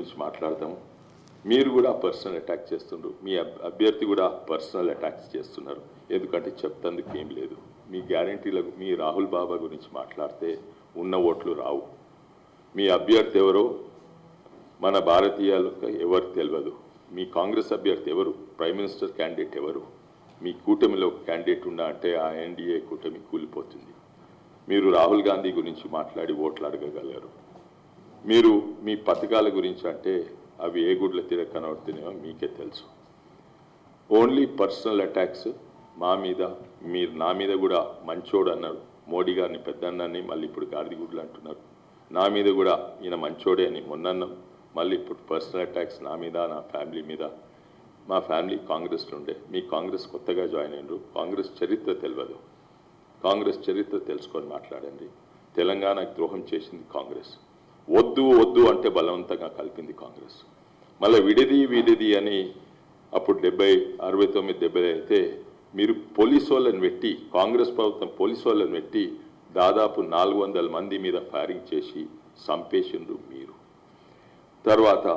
గురించి మాట్లాడతాము మీరు కూడా పర్సనల్ అటాక్ చేస్తున్నారు మీ అబ్- అభ్యర్థి కూడా పర్సనల్ అటాక్స్ చేస్తున్నారు ఎందుకంటే చెప్తందుకు ఏం లేదు మీ గ్యారంటీలకు మీ రాహుల్ బాబా గురించి మాట్లాడితే ఉన్న ఓట్లు రావు మీ అభ్యర్థి ఎవరో మన భారతీయులకు ఎవరు తెలియదు మీ కాంగ్రెస్ అభ్యర్థి ఎవరు ప్రైమ్ మినిస్టర్ క్యాండిడేట్ ఎవరు మీ కూటమిలో ఒక క్యాండిడేట్ ఉన్నా అంటే ఆ ఎన్డీఏ కూటమి కూలిపోతుంది మీరు రాహుల్ గాంధీ గురించి మాట్లాడి ఓట్లు అడగగలరు మీరు మీ పథకాల గురించి అంటే అవి ఏ గుడ్ల తీర కనబడుతున్నాయో మీకే తెలుసు ఓన్లీ పర్సనల్ అటాక్స్ మా మీద మీరు నా మీద కూడా మంచోడు అన్నారు మోడీ గారిని పెద్దన్నాన్ని మళ్ళీ ఇప్పుడు గాడిదిగుడ్లు అంటున్నారు నా మీద కూడా ఈయన మంచోడే అని మొన్నన్నాం మళ్ళీ ఇప్పుడు పర్సనల్ అటాక్స్ నా మీద నా ఫ్యామిలీ మీద మా ఫ్యామిలీ కాంగ్రెస్లో ఉండే మీ కాంగ్రెస్ కొత్తగా జాయిన్ అయినరు కాంగ్రెస్ చరిత్ర తెలియదు కాంగ్రెస్ చరిత్ర తెలుసుకొని మాట్లాడండి తెలంగాణకు ద్రోహం చేసింది కాంగ్రెస్ వద్దు వద్దు అంటే బలవంతంగా కలిపింది కాంగ్రెస్ మళ్ళీ విడిది విడిది అని అప్పుడు డెబ్బై అరవై తొమ్మిది డెబ్బై అయితే మీరు పోలీసు వాళ్ళని పెట్టి కాంగ్రెస్ ప్రభుత్వం పోలీసు వాళ్ళని పెట్టి దాదాపు నాలుగు వందల మంది మీద ఫైరింగ్ చేసి చంపేసిండ్రు మీరు తర్వాత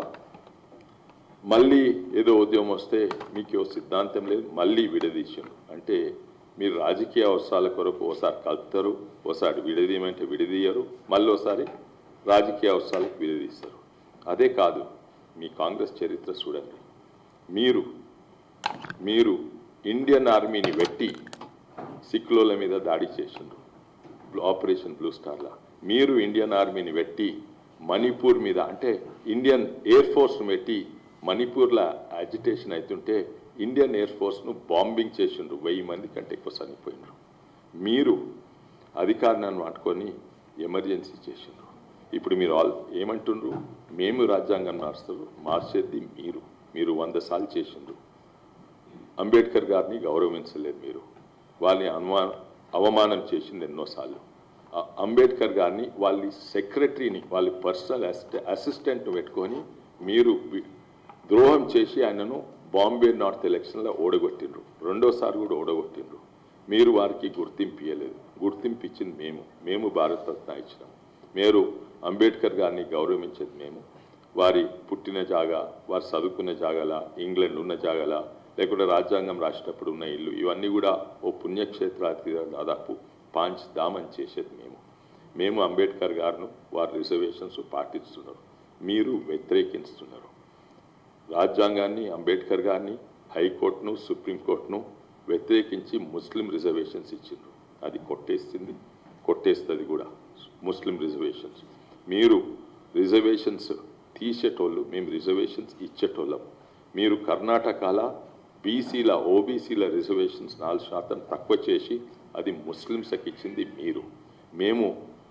మళ్ళీ ఏదో ఉద్యమం వస్తే మీకు ఓ సిద్ధాంతం లేదు మళ్ళీ విడదీశారు అంటే మీరు రాజకీయ అవసరాల కొరకు ఓసారి కలుపుతారు ఓసారి విడదీయమంటే విడదీయరు మళ్ళీ ఒకసారి రాజకీయ అవసరాలకు విడదీస్తారు అదే కాదు మీ కాంగ్రెస్ చరిత్ర చూడండి మీరు మీరు ఇండియన్ ఆర్మీని పెట్టి సిక్లోల మీద దాడి చేసిండ్రు ఆపరేషన్ బ్లూ స్టార్లా మీరు ఇండియన్ ఆర్మీని పెట్టి మణిపూర్ మీద అంటే ఇండియన్ ఎయిర్ ఫోర్స్ను పెట్టి మణిపూర్లో అజిటేషన్ అవుతుంటే ఇండియన్ ఎయిర్ ఫోర్స్ను బాంబింగ్ చేసిండ్రు వెయ్యి మంది కంటే ఎక్కువ చనిపోయినారు మీరు అధికారాన్ని పట్టుకొని ఎమర్జెన్సీ చేసిండ్రు ఇప్పుడు మీరు ఆల్ ఏమంటుండ్రు మేము రాజ్యాంగం మారుస్తారు మార్చేది మీరు మీరు వంద సార్లు చేసిండ్రు అంబేద్కర్ గారిని గౌరవించలేదు మీరు వాళ్ళని అనుమా అవమానం చేసింది ఎన్నోసార్లు ఆ అంబేద్కర్ గారిని వాళ్ళ సెక్రటరీని వాళ్ళ పర్సనల్ అసిస్టెంట్ పెట్టుకొని మీరు వి- ద్రోహం చేసి ఆయనను బాంబే నార్త్ ఎలక్షన్లో ఓడగొట్టిండ్రు రెండోసారి కూడా ఓడగొట్టిండ్రు మీరు వారికి గుర్తింపు ఇవ్వలేదు గుర్తింపు ఇచ్చింది మేము మేము భారత రత్న ఇచ్చినాం మీరు అంబేద్కర్ గారిని గౌరవించేది మేము వారి పుట్టిన జాగా వారు చదువుకున్న జాగాల ఇంగ్లాండ్ ఉన్న జాగాల లేకుంటే రాజ్యాంగం రాసేటప్పుడు ఉన్న ఇల్లు ఇవన్నీ కూడా ఓ పుణ్యక్షేత్రానికి దాదాపు పాంచ్ దామని చేసేది మేము మేము అంబేద్కర్ గారిను వారి రిజర్వేషన్స్ పాటిస్తున్నారు మీరు వ్యతిరేకిస్తున్నారు రాజ్యాంగాన్ని అంబేద్కర్ గారిని హైకోర్టును సుప్రీంకోర్టును వ్యతిరేకించి ముస్లిం రిజర్వేషన్స్ ఇచ్చిండ్రు అది కొట్టేస్తుంది కొట్టేస్తుంది కూడా ముస్లిం రిజర్వేషన్స్ మీరు రిజర్వేషన్స్ తీసేటోళ్ళు మేము రిజర్వేషన్స్ ఇచ్చేటోళ్ళం మీరు కర్ణాటకల బీసీల ఓబీసీల రిజర్వేషన్స్ నాలుగు శాతం తక్కువ చేసి అది ముస్లిమ్స్కి ఇచ్చింది మీరు మేము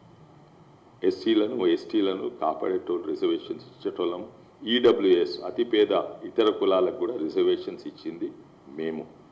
ఎస్సీలను ఎస్టీలను కాపాడేటోళ్ళు రిజర్వేషన్స్ ఇచ్చేటోళ్ళం ఈడబ్ల్యూఎస్ అతిపేద ఇతర కులాలకు కూడా రిజర్వేషన్స్ ఇచ్చింది మేము